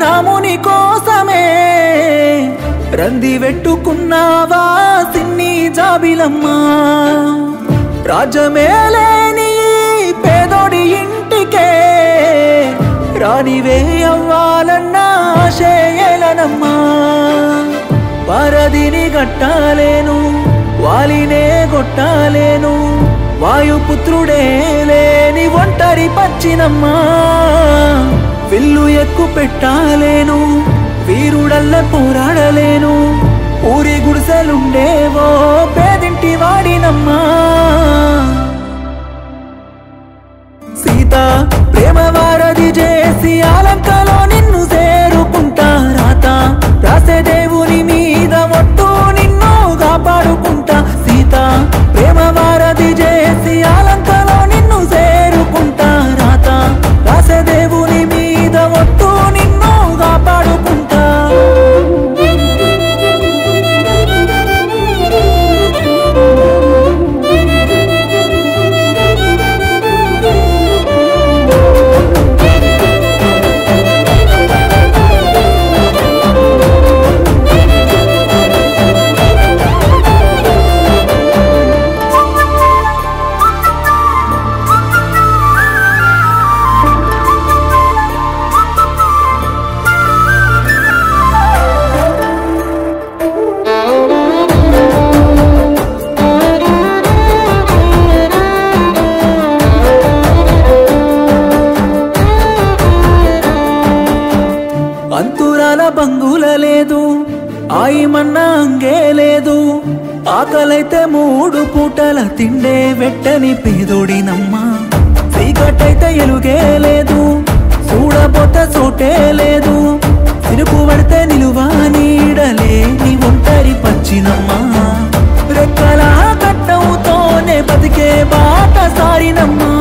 రాముని కోసమే రంది వెట్టుకున్నావా సిన్ని జాబిలమ్మా రాజ్యమే లేని ఈ పేదోడి ఇంటికే రానివే అవ్వాలన్న ఆశేయలనమ్మా వారధిని గట్టాలేను వాలినే కొట్టాలేను వాయుపుత్రుడే లేని ఒంటరి పచ్చినమ్మా విల్లు ఎక్కు పెట్టాలేను వీరుడల్ల పోరాడలేను ఊరి గుడిసెలుండేవో పేదింటి వాడినమ్మా సీత ప్రేమ వారధి చేసి ఆలంకలో నిన్ను చేరుకుంటా రాత రాసే దేవుని మీద ఒట్టు నిన్ను కాపాడుకుంటా సీత ప్రేమ వారధి చేసి ఆలంకలో నిన్ను చేరుకుంటా రాత రాసే దేవుని మీద ఒట్టు నిన్ను కాపాడుకుంటా అంతురాల బంగుల లేదు ఆయమన్న అంగే లేదు ఆకలైతే మూడు పూటల తిండే వెట్టని పేదోడినమ్మా చీకటైతే ఎలుగే లేదు చూడబోతే చోటే లేదు సిరుపు పడితే నిలువా నీడలే నీ ఒంటరి పచ్చినమ్మా రెక్కల కట్టవుతోనే బతికే బాట సారినమ్మా